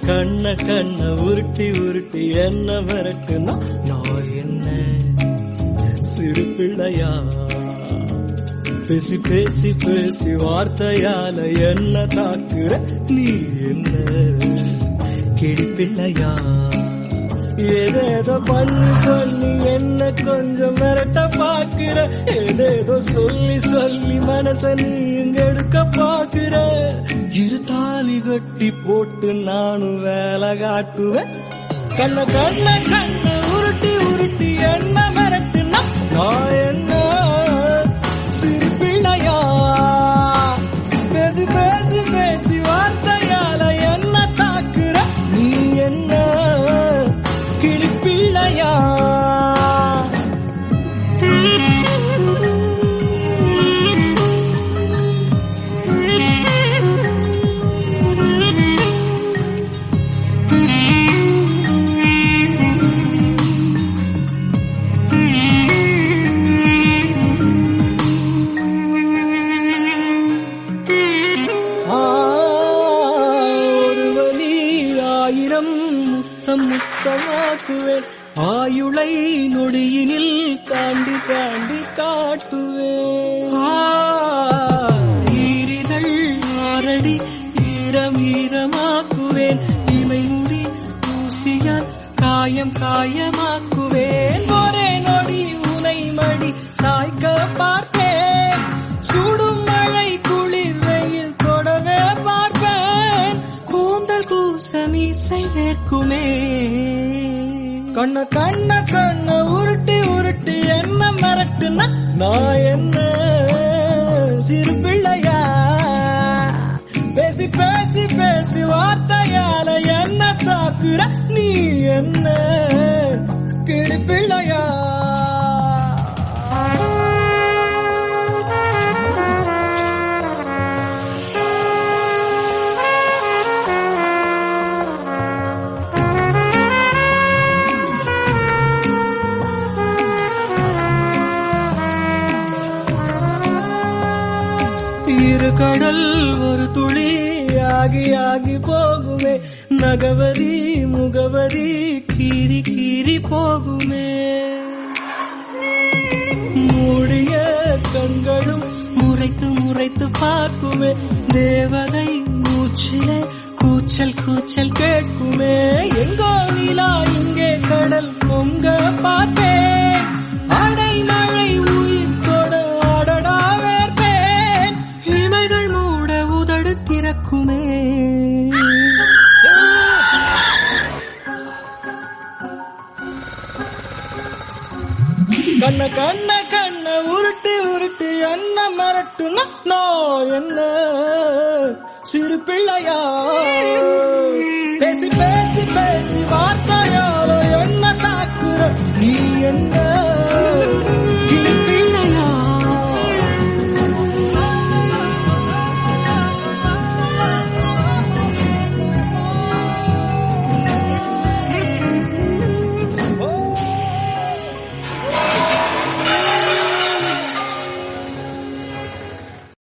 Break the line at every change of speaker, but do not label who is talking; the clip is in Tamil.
கண்ண கண்ண உருட்டி உருட்டி என்ன மிரட்டுனா நான் என்ன சிறு பிள்ளையா பேசி பேசி பேசி வார்த்தையால என்ன தாக்குற நீ என்ன கிளி பிள்ளையா ஏதேதோ பண்ணி பண்ணி என்ன கொஞ்சம் மிரட்ட பாக்குற ஏதேதோ சொல்லி சொல்லி மனச நீ இங்க எடுக்க பாக்குற இரு தாலி கட்டி போட்டு நானும் வேலை காட்டுவேன் கண்ண கண்ண கண்ண உருட்டி உருட்டி என்ன மிரட்டுனா நான் என்ன சிறு பிள்ளையா பேசி பேசி பேசி வார்த்தையால என்ன தாக்குற நீ என்ன கிளிப்பிள்ளையா ஆ, ஒரு வழி ஆயிரம் முத்தம் முத்தமாக்குவேன் ஆயுளை நொடியினில் தாண்டி தாண்டி காட்டுவேன் ஆ, ஈரிதழ் ஆரடி ஈரம் ஈரமாக்குவேன் இமை முடி ஊசியால் காயம் காயமாக்குவேன் ஒரே நொடி உனை மடி சாய்க்க பார்ப்பேன் சுடும் மழை குளிர் வெயில் தொடவே பார்ப்பேன் கூந்தல் கூசமீசை வேர்க்குமே கண்ண கண்ண கண்ண உருட்டி உருட்டி என்ன மிரட்டுன நான் என்ன சிறு பிள்ளையா பேசி பேசி பேசி வார்த்தையால என்ன தாக்குற நீ என்ன கிளி பிள்ளையா இரு கடல் ஒரு துளி ஆகி ஆகி போகுமே நகவரி முகவரி கீறி கீறி போகுமே மூடிய கண்களும் முறைத்து முறைத்து பார்க்குமே தேவதை மூச்சிலே கூச்சல் கூச்சல் கேட்குமே எங்கோ நிலா இங்கே கடல் பொங்க பார்த்தேன் அடை மழை உயிர் தொட அடடா வேர்ப்பேன் இமைகள் மூட உதடு திறக்குமே கண்ண கண்ண கண்ண உருட்டி உருட்டி என்ன மிரட்டுனா நான் என்ன சிறு பிள்ளையா பேசி பேசி பேசி வார்த்தை